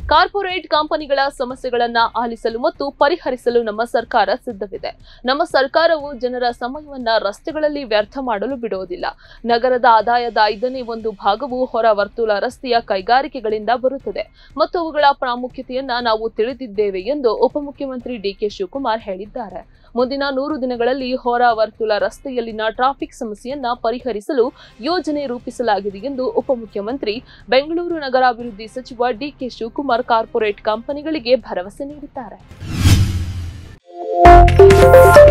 corporate ಕಂಪನಿಗಳ ಸಮಸ್ಯೆಗಳನ್ನ ಆಲಿಸಲು ಮತ್ತು ಪರಿಹರಿಸಲು ನಮ್ಮ ಸರ್ಕಾರ ಸಿದ್ಧವಿದೆ ನಮ್ಮ ಸರ್ಕಾರವು ಜನರ ಸಮಯವನ್ನ ರಸ್ತೆಗಳಲ್ಲಿ ವ್ಯರ್ಥ ಮಾಡಲು ಬಿಡುವುದಿಲ್ಲ ನಗರದ ಆದಾಯದ ಐದನೇ ಒಂದು ಭಾಗವು ಹೊರ ವರ್ತುಲ ರಸ್ತೆಯ ಕೈಗಾರಿಕೆಗಳಿಂದ ಬರುತ್ತದೆ ಮತ್ತು ಅವುಗಳ ಪ್ರಾಮುಖ್ಯತೆಯನ್ನ ನಾವು ತಿಳಿದಿದ್ದೇವೆ ಎಂದು ಉಪಮುಖ್ಯಮಂತ್ರಿ ಡಿಕೆ ಶಿವಕುಮಾರ್ ಹೇಳಿದ್ದಾರೆ ಮುಂದಿನ ನೂರು ದಿನಗಳಲ್ಲಿ ಹೊರ ವರ್ತುಲ ರಸ್ತೆಯಲ್ಲಿನ ಟ್ರಾಫಿಕ್ ಸಮಸ್ಯೆಯನ್ನ ಪರಿಹರಿಸಲು ಯೋಜನೆ ರೂಪಿಸಲಾಗಿದೆ ಎಂದು ಉಪಮುಖ್ಯಮಂತ್ರಿ ಬೆಂಗಳೂರು ನಗರಾಭಿವೃದ್ಧಿ ಸಚಿವ ಡಿಕೆ ಶಿವಕುಮಾರ್ ಕಾರ್ಪೊರೇಟ್ ಕಂಪನಿಗಳಿಗೆ ಭರವಸೆ ನೀಡಿದ್ದಾರೆ